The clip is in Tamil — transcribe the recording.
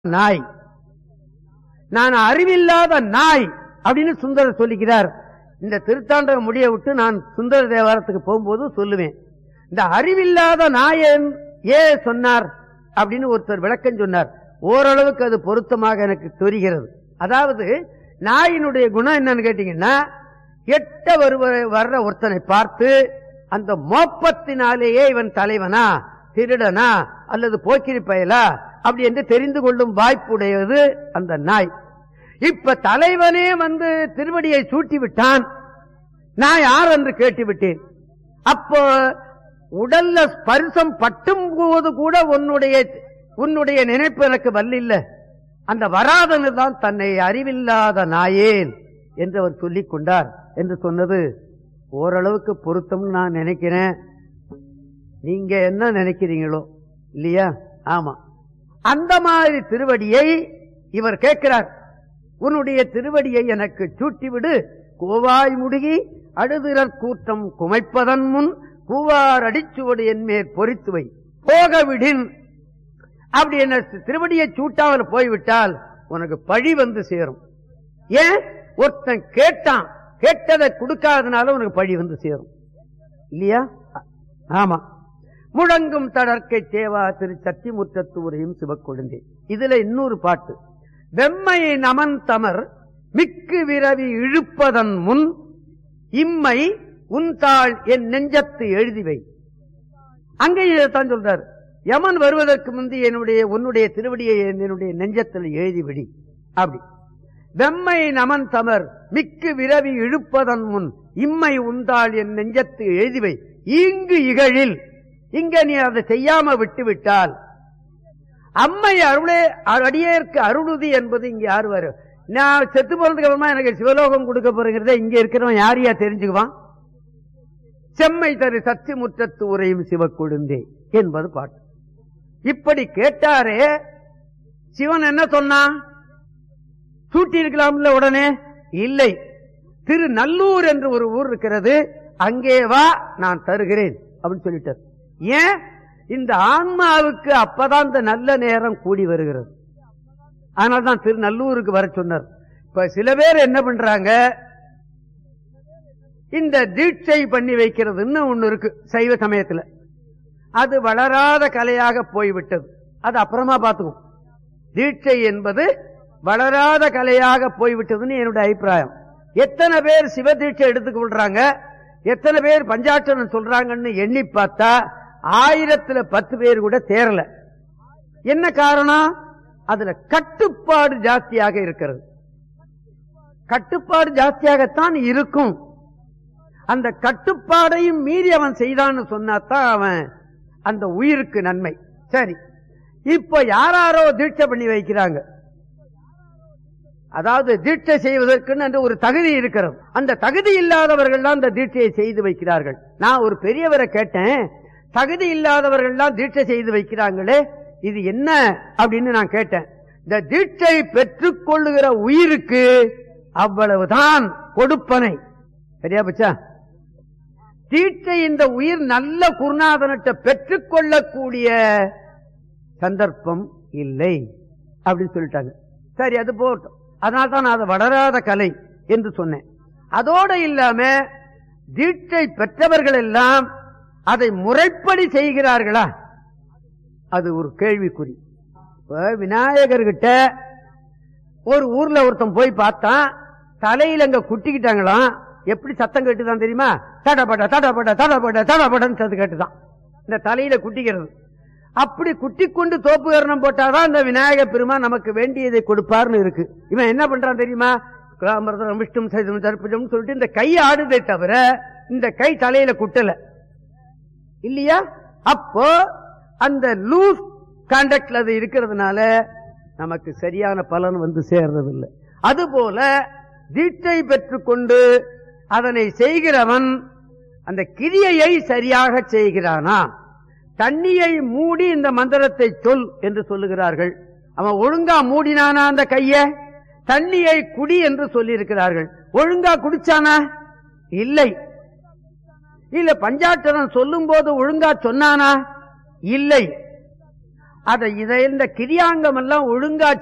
நாய் நான் அறிவில்லாத நாய் அப்படின்னு சுந்தரர் சொல்லிக்கிறார் இந்த திருத்தாண்டக முடிய விட்டு நான் சுந்தர தேவாரத்துக்கு போகும்போது சொல்லுவேன் இந்த அறிவில்லாத நாயன் ஏன் சொன்னார் அப்படின்னு ஒருத்தர் விளக்கம் சொன்னார் ஓரளவுக்கு அது பொருத்தமாக எனக்கு தெரிகிறது அதாவது நாயினுடைய குணம் என்னன்னு கேட்டீங்கன்னா எட்ட வருவ வர்ற ஒருத்தனை பார்த்து அந்த மோப்பத்தினாலேயே இவன் தலைவனா திருடனா அல்லது போக்கிரி பயலா அப்படி என்று தெரிந்து கொள்ளும் வாய்ப்புடையது அந்த நாய் இப்ப தலைவனே வந்து திருவடியை சூட்டி விட்டான் நான் யார் என்று கேட்டு விட்டேன் அப்போ உடல்ல ஸ்பர்சம் பட்டும் போது கூட உன்னுடைய உன்னுடைய நினைப்பு எனக்கு வல்லில்ல அந்த வராதனு தான் தன்னை அறிவில்லாத நாயேன் என்று அவர் சொல்லிக் கொண்டார் என்று சொன்னது ஓரளவுக்கு பொருத்தம்னு நான் நினைக்கிறேன் நீங்க என்ன நினைக்கிறீங்களோ இல்லையா ஆமா அந்த மாதிரி திருவடியை இவர் கேட்கிறார் உன்னுடைய திருவடியை எனக்கு சூட்டிவிடு கோவாய் முடுகி அடுதிரற் கூட்டம் குமைப்பதன் முன் பூவார் அடிச்சுவடு என் மேற் பொறித்து வை போக விடின் அப்படி என்ன திருவடியை சூட்டாமல் போய்விட்டால் உனக்கு பழி வந்து சேரும் ஏன் ஒருத்தன் கேட்டான் கேட்டதை கொடுக்காதனால உனக்கு பழி வந்து சேரும் இல்லையா ஆமா முழங்கும் தடற்கை தேவா திரு சத்திமுற்றத்தூரையும் சிவக்கொழுந்தே இதுல இன்னொரு பாட்டு வெம்மை நமன் தமர் மிக்கு விரவி இழுப்பதன் முன் இம்மை உன்தாள் என் நெஞ்சத்து எழுதிவை அங்கே இதைத்தான் சொல்றாரு யமன் வருவதற்கு முந்தி என்னுடைய உன்னுடைய திருவடியை என்னுடைய நெஞ்சத்தில் எழுதிவிடி அப்படி வெம்மை நமன் தமர் மிக்கு விரவி இழுப்பதன் முன் இம்மை உந்தாள் என் நெஞ்சத்து எழுதிவை இங்கு இகழில் இங்க நீ அதை செய்யாம விட்டு விட்டால் அம்மை அருளே அடியேற்கு அருளுதி என்பது இங்க யார் வரும் நான் செத்து போறதுக்கு அப்புறமா எனக்கு சிவலோகம் கொடுக்க போறேங்கிறத இங்க இருக்கிறவன் யாரையா தெரிஞ்சுக்குவான் செம்மை தரு சத்தி முற்றத்து உரையும் சிவக்கொழுந்தே என்பது பாட்டு இப்படி கேட்டாரே சிவன் என்ன சொன்னான் சூட்டி இருக்கலாம்ல உடனே இல்லை திரு நல்லூர் என்று ஒரு ஊர் இருக்கிறது அங்கே வா நான் தருகிறேன் அப்படின்னு சொல்லிட்டார் ஏன் இந்த ஆன்மாவுக்கு அப்பதான் இந்த நல்ல நேரம் கூடி வருகிறது அதனால்தான் திரு நல்லூருக்கு வர சொன்னார் இப்ப சில பேர் என்ன பண்றாங்க இந்த தீட்சை பண்ணி வைக்கிறதுன்னு ஒண்ணு இருக்கு சைவ சமயத்துல அது வளராத கலையாக போய்விட்டது அது அப்புறமா பார்த்துக்கும் தீட்சை என்பது வளராத கலையாக போய்விட்டதுன்னு என்னுடைய அபிப்பிராயம் எத்தனை பேர் சிவ தீட்சை எடுத்துக்கொள்றாங்க எத்தனை பேர் பஞ்சாட்சரம் சொல்றாங்கன்னு எண்ணி பார்த்தா ஆயிரத்துல பத்து பேர் கூட தேரல என்ன காரணம் அதுல கட்டுப்பாடு ஜாஸ்தியாக இருக்கிறது கட்டுப்பாடு ஜாஸ்தியாகத்தான் இருக்கும் அந்த கட்டுப்பாடையும் மீறி அவன் செய்தான்னு சொன்னாதான் அவன் அந்த உயிருக்கு நன்மை சரி இப்ப யாராரோ தீட்சை பண்ணி வைக்கிறாங்க அதாவது தீட்சை செய்வதற்குன்னு என்று ஒரு தகுதி இருக்கிறது அந்த தகுதி இல்லாதவர்கள் தான் இந்த தீட்சையை செய்து வைக்கிறார்கள் நான் ஒரு பெரியவரை கேட்டேன் தகுதி இல்லாதவர்கள் தான் தீட்சை செய்து வைக்கிறாங்களே இது என்ன அப்படின்னு நான் கேட்டேன் இந்த தீட்சை பெற்றுக் கொள்ளுகிற உயிருக்கு அவ்வளவுதான் கொடுப்பனை சரியா பச்சா தீட்சை இந்த உயிர் நல்ல குருநாதனிட்ட பெற்றுக் கொள்ளக்கூடிய சந்தர்ப்பம் இல்லை அப்படின்னு சொல்லிட்டாங்க சரி அது போட்டோம் அதனால தான் நான் அதை வளராத கலை என்று சொன்னேன் அதோட இல்லாம தீட்சை பெற்றவர்கள் எல்லாம் அதை முறைப்படி செய்கிறார்களா அது ஒரு கேள்விக்குறி இப்ப விநாயகர்கிட்ட ஒரு ஊர்ல ஒருத்தன் போய் பார்த்தான் தலையில அங்க குட்டிக்கிட்டாங்களாம் எப்படி சத்தம் கேட்டுதான் தெரியுமா தடப்பட தடப்பட தடப்பட தடப்படன்னு சத்தம் கேட்டுதான் இந்த தலையில குட்டிக்கிறது அப்படி குட்டி கொண்டு தோப்பு கரணம் போட்டாதான் இந்த விநாயக பெருமான் நமக்கு வேண்டியதை கொடுப்பார்னு இருக்கு இவன் என்ன பண்றான் தெரியுமா கிராமரதம் விஷ்ணு சைதம் தர்ப்பஜம் சொல்லிட்டு இந்த கை ஆடுதே தவிர இந்த கை தலையில குட்டல இல்லையா அப்போ அந்த லூஸ் கான்டாக்ட்ல அது இருக்கிறதுனால நமக்கு சரியான பலன் வந்து சேர்றதில்லை அதுபோல தீட்சை பெற்றுக்கொண்டு அதனை செய்கிறவன் அந்த கிரியையை சரியாக செய்கிறானா தண்ணியை மூடி இந்த மந்திரத்தை சொல் என்று சொல்லுகிறார்கள் அவன் ஒழுங்கா மூடினானா அந்த கைய தண்ணியை குடி என்று சொல்லி இருக்கிறார்கள் ஒழுங்கா குடிச்சானா இல்லை இல்ல பஞ்சாட்சரம் சொல்லும் போது ஒழுங்கா சொன்னானா இல்லை அதை இதை இந்த கிரியாங்கம் எல்லாம் ஒழுங்கா